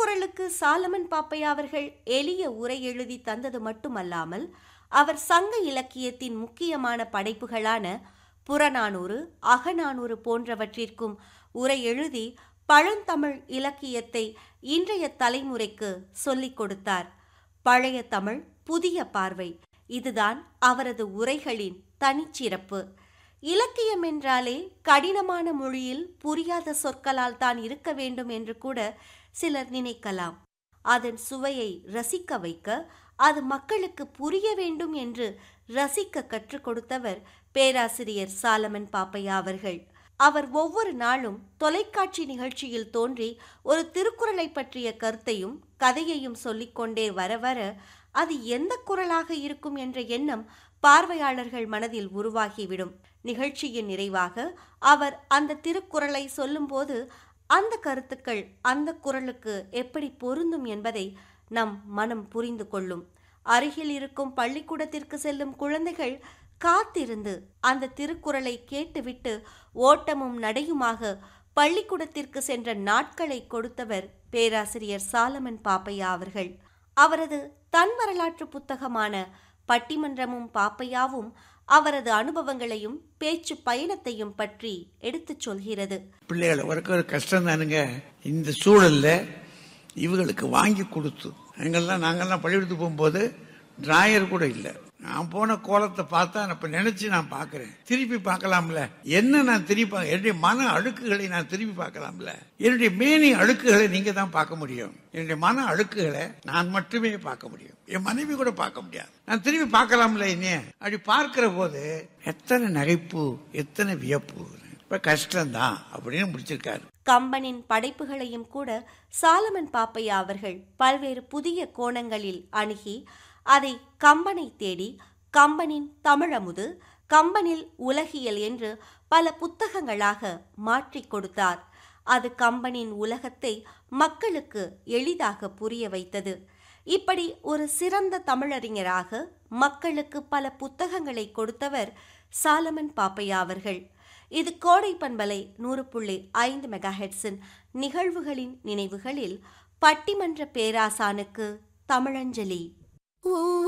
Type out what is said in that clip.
திருக்குறளுக்கு சாலமன் பாப்பையா அவர்கள் எளிய உரை எழுதி தந்தது மட்டுமல்லாமல் அவர் சங்க இலக்கியத்தின் முக்கியமான படைப்புகளான புறநானூறு அகநானூறு போன்றவற்றிற்கும் உரை எழுதி பழந்தமிழ் இலக்கியத்தை இன்றைய தலைமுறைக்கு சொல்லிக் கொடுத்தார் பழைய தமிழ் புதிய பார்வை இதுதான் அவரது உரைகளின் தனிச்சிறப்பு இலக்கியம் என்றாலே கடினமான மொழியில் புரியாத சொற்களால் தான் இருக்க வேண்டும் என்று கூட சிலர் நினைக்கலாம் அதன் சுவையை ரசிக்க வைக்க அது மக்களுக்கு புரிய வேண்டும் என்று ரசிக்க கற்றுக் கொடுத்தவர் பேராசிரியர் சாலமன் பாப்பையா அவர்கள் அவர் ஒவ்வொரு நாளும் தொலைக்காட்சி நிகழ்ச்சியில் தோன்றி ஒரு திருக்குறளை பற்றிய கருத்தையும் கதையையும் சொல்லிக்கொண்டே வர வர அது எந்த குரலாக இருக்கும் என்ற எண்ணம் பார்வையாளர்கள் மனதில் உருவாகிவிடும் நிகழ்ச்சியின் நிறைவாக அவர் அந்த திருக்குறளை சொல்லும்போது அந்த கருத்துக்கள் அந்த குரலுக்கு எப்படி பொருந்தும் என்பதை நம் மனம் புரிந்து கொள்ளும் அருகில் இருக்கும் பள்ளிக்கூடத்திற்கு செல்லும் குழந்தைகள் காத்திருந்து அந்த திருக்குறளை கேட்டுவிட்டு ஓட்டமும் நடையுமாக பள்ளிக்கூடத்திற்கு சென்ற நாட்களை கொடுத்தவர் பேராசிரியர் சாலமன் பாப்பையா அவர்கள் அவரது தன் வரலாற்று புத்தகமான பட்டிமன்றமும் பாப்பையாவும் அவரது அனுபவங்களையும் பேச்சு பயணத்தையும் பற்றி எடுத்துச் சொல்கிறது பிள்ளைகளை வளர்க்க ஒரு கஷ்டம் தானுங்க இந்த சூழல்ல இவங்களுக்கு வாங்கி கொடுத்து எங்கெல்லாம் நாங்கெல்லாம் பள்ளிக்கூடத்துக்கு போகும்போது டிராயர் கூட இல்லை நான் போன கோலத்தை பார்த்தா நான் இப்ப நினைச்சு நான் பார்க்கிறேன் திருப்பி பார்க்கலாம்ல என்ன நான் திருப்பி பார்க்க- என்னுடைய மன அழுக்குகளை நான் திருப்பி பார்க்கலாம்ல என்னுடைய மேனி அழுக்குகளை நீங்க தான் பார்க்க முடியும் என்னுடைய மன அழுக்குகளை நான் மட்டுமே பார்க்க முடியும் என் மனைவி கூட பார்க்க முடியாது நான் திருப்பி பார்க்கலாம்ல என்ன அப்படி பார்க்கிற போது எத்தனை நகைப்பு எத்தனை வியப்பு இப்ப கஷ்டம்தான் அப்படின்னு முடிச்சிருக்காரு கம்பனின் படைப்புகளையும் கூட சாலமன் பாப்பையா அவர்கள் பல்வேறு புதிய கோணங்களில் அணுகி அதை கம்பனை தேடி கம்பனின் தமிழமுது கம்பனில் உலகியல் என்று பல புத்தகங்களாக மாற்றிக் கொடுத்தார் அது கம்பனின் உலகத்தை மக்களுக்கு எளிதாக புரிய வைத்தது இப்படி ஒரு சிறந்த தமிழறிஞராக மக்களுக்கு பல புத்தகங்களை கொடுத்தவர் சாலமன் பாப்பையா அவர்கள் இது கோடை பண்பலை நூறு புள்ளி ஐந்து மெகாஹெட்ஸின் நிகழ்வுகளின் நினைவுகளில் பட்டிமன்ற பேராசானுக்கு தமிழஞ்சலி